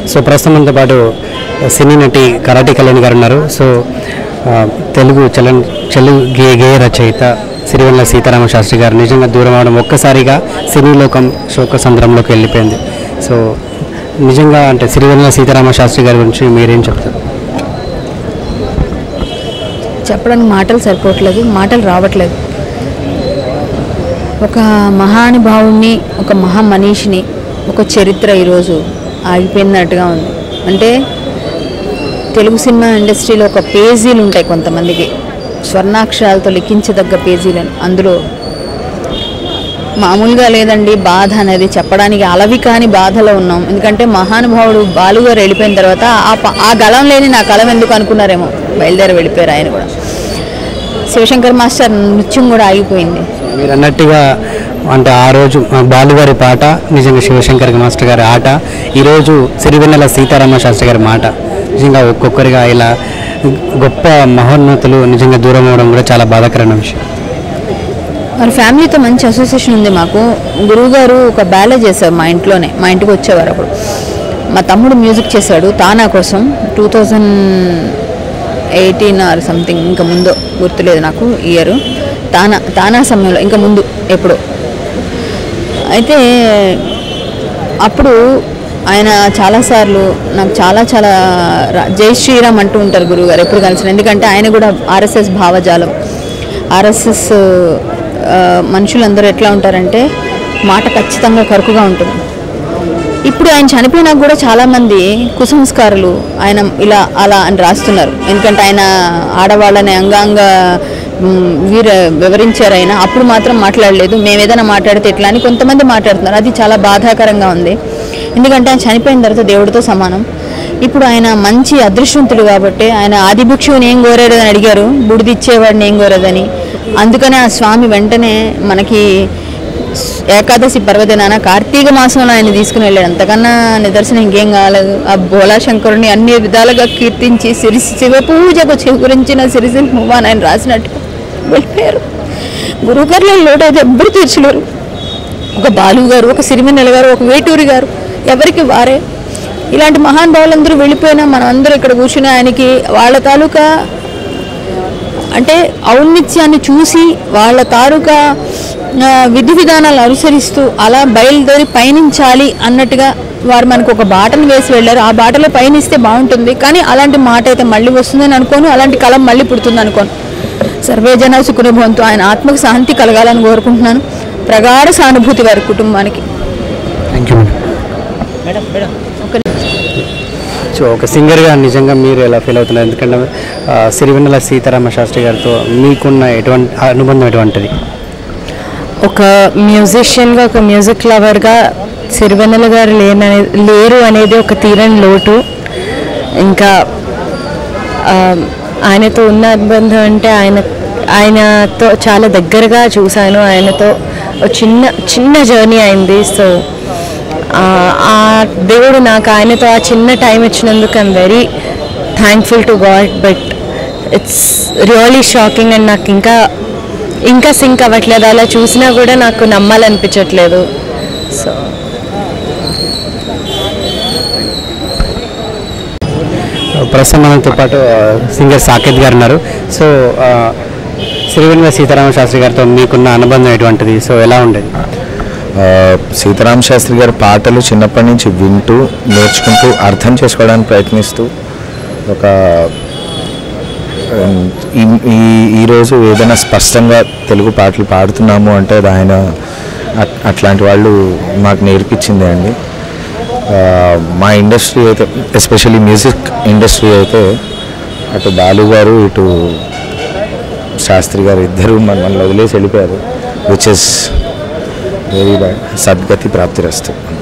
so ప్రస్తుతం మనతో పాటు సినీ నటి కరాటి కళ్యాణ్ గారు ఉన్నారు సో ఆ, తెలుగు చలన్ తెలుగు గే గేయ రచయిత సిరివెల్ల సీతారామ శాస్త్రి గారు నిజంగా దూరం అవడం ఒక్కసారిగా సినీ లోకం శోక సంద్రంలోకి వెళ్ళిపోయింది సో నిజంగా అంటే సిరివెల్ల సీతారామ శాస్త్రి గారి గురించి మీరేం చెప్తారు చెప్పడానికి మాటలు సరిపోవట్లేదు మాటలు రావట్లేదు ఒక మహానుభావుణ్ణి ఒక మహా మనీషిని ఒక చరిత్ర ఈరోజు ఆగిపోయినట్టుగా ఉంది అంటే తెలుగు సినిమా ఇండస్ట్రీలో ఒక పేజీలు ఉంటాయి కొంతమందికి స్వర్ణాక్షరాలతో లిఖించదగ్గ పేజీలను అందులో మామూలుగా లేదండి బాధ అనేది చెప్పడానికి అలవి కాని బాధలో ఉన్నాం ఎందుకంటే మహానుభావుడు బాలుగారు వెళ్ళిపోయిన తర్వాత ఆ ప- ఆ గళం లేని నా కలం ఎందుకు అనుకున్నారేమో బయలుదేరి వెళ్ళిపోయారు ఆయన కూడా శివశంకర్ మాస్టర్ నృత్యం కూడా ఆగిపోయింది మీరు అన్నట్టుగా అంటే ఆ రోజు ఆ బాలుగారి పాట నిజంగా శివశంకర్ మాస్టర్ గారి ఆట ఈరోజు సిరివెన్నెల సీతారామ శాస్త్రి గారి మాట నిజంగా ఒక్కొక్కరిగా ఇలా గొప్ప మహోన్నతులు నిజంగా దూరం అవడం కూడా చాలా బాధాకరమైన విషయం మరి ఫ్యామిలీతో మంచి అసోసియేషన్ ఉంది మాకు గురువుగారు ఒక బ్యాలే చేశారు మా ఇంట్లోనే మా ఇంటికి వచ్చేవారు అప్పుడు మా తమ్ముడు మ్యూజిక్ చేశాడు తానా కోసం two thousand eighteen or something ఇంకా ముందు గుర్తులేదు నాకు ఇయర్ తానా తానా సమయంలో ఇంకా ముందు ఎప్పుడు అయితే అప్పుడు ఆయన చాలాసార్లు నాకు చాలా చాలా రా- జై శ్రీరామ్ అంటూ ఉంటారు గురువుగారు ఎప్పుడు కలిసిన ఎందుకంటే ఆయన కూడా ఆర్ఎస్ఎస్ భావజాలం ఆర్ఎస్ఎస్ ఆ, మనుషులందరూ ఎట్లా ఉంటారంటే మాట ఖచ్చితంగా కరుకుగా ఉంటుంది ఇప్పుడు ఆయన చనిపోయినా కూడా చాలామంది కుసంస్కారులు ఆయన ఇలా అలా అని రాస్తున్నారు ఎందుకంటే ఆయన ఆడవాళ్ళని అంగాంగ మ్, వీర వివరించారు ఆయన అప్పుడు మాత్రం మాట్లాడలేదు మేము ఏదైనా మాట్లాడితే ఎట్లా అని కొంతమంది మాట్లాడుతున్నారు అది చాలా బాధాకరంగా ఉంది ఎందుకంటే ఆయన చనిపోయిన తర్వాత దేవుడితో సమానం ఇప్పుడు ఆయన మంచి అదృష్టవంతుడు కాబట్టి ఆయన ఆదిభిక్షువుని ఏం కోరాడని అడిగారు బుడిది ఇచ్చేవాడిని ఏం కోరేదని అందుకనే ఆ స్వామి వెంటనే మనకి ఏకాదశి పర్వదినాన కార్తీక మాసంలో ఆయన తీసుకుని వెళ్ళాడు అంతకన్నా నిదర్శనం ఇంకేం కాలేదు ఆ బోలా శంకరుని అన్ని విధాలుగా కీర్తించి సిరి శివ పూజకు చిగురించిన సిరిసిల్ అని ఆయన రాసినట్టు వెళ్ళిపోయారు గురువుగారులో లోటు అయితే ఎవ్వరు తీర్చలేరు ఒక బాలు గారు ఒక సిరిమిన్నెల గారు ఒక వేటూరి గారు ఎవరికి వారే ఇలాంటి మహానుభావులందరూ వెళ్ళిపోయినా మనం అందరూ ఇక్కడ కూర్చుని ఆయనకి వాళ్ళ తాలూకా అంటే ఔన్నిత్యాన్ని చూసి వాళ్ళ తాలూకా ఆ, విధి విధానాలు అనుసరిస్తూ అలా బయలుదేరి పయనించాలి అన్నట్టుగా వారు మనకు ఒక బాటను వేసి వెళ్ళారు ఆ బాటలో పయనిస్తే బాగుంటుంది కానీ అలాంటి మాట అయితే మళ్ళీ వస్తుందని అనుకోను అలాంటి కలం మళ్ళీ పుడుతుంది అనుకోను సర్వే జన సుఖనుభవంతో ఆయన ఆత్మకు శాంతి కలగాలని కోరుకుంటున్నాను ప్రగాఢ సానుభూతి వారి కుటుంబానికి థ్యాంక్ యూ సో ఒక సింగర్గా నిజంగా మీరు ఎలా ఫీల్ అవుతున్నారు ఎందుకంటే ఆ, సిరివెన్నెల సీతారామ శాస్త్రి గారితో మీకున్న ఎటువంటి అనుబంధం ఎటువంటిది ఒక మ్యూజిషియన్గా ఒక మ్యూజిక్ లవర్గా సిరివెన్నెల గారు లేననే లేరు అనేది ఒక తీరని లోటు ఇంకా ఆ, ఆయనతో ఉన్న అనుబంధం అంటే ఆయన ఆయనతో చాలా దగ్గరగా చూశాను ఆయనతో ఒక చిన్న చిన్న జర్నీ అయింది సో ఆ దేవుడు నాకు ఆయనతో ఆ చిన్న టైం ఇచ్చినందుకు I'm very thankful to God but it's really shocking and నాకు ఇంకా ఇంకా సింక్ అవ్వట్లేదు అలా చూసినా కూడా నాకు నమ్మాలనిపించట్లేదు సో ప్రస్తుతం మనతో పాటు ఆ, సింగర్ సాకేత్ గారు ఉన్నారు సో ఆ, సిరివెన్నెల సీతారామ శాస్త్రి గారితో మీకున్న అనుబంధం ఎటువంటిది సో ఎలా ఉండేది ఆ, సీతారామ శాస్త్రి గారి పాటలు చిన్నప్పటి నుంచి వింటూ నేర్చుకుంటూ అర్థం చేసుకోవడానికి ప్రయత్నిస్తూ ఒక ఉమ్, ఈ- ఈ ఈరోజు ఏదైనా స్పష్టంగా తెలుగు పాటలు పాడుతున్నాము అంటే అది ఆయన అట్- అట్లాంటి వాళ్ళు మాకు నేర్పించిందే అండి ఆ, మా ఇండస్ట్రీ అయితే ఎస్పెషల్లీ మ్యూజిక్ ఇండస్ట్రీ అయితే అటు బాలు గారు ఇటు శాస్త్రి గారు ఇద్దరు మనల్ని వదిలేసి వెళ్ళిపోయారు విచ్ ఇస్ వెరీ బ్యాడ్ సద్గతి ప్రాప్తిరస్తు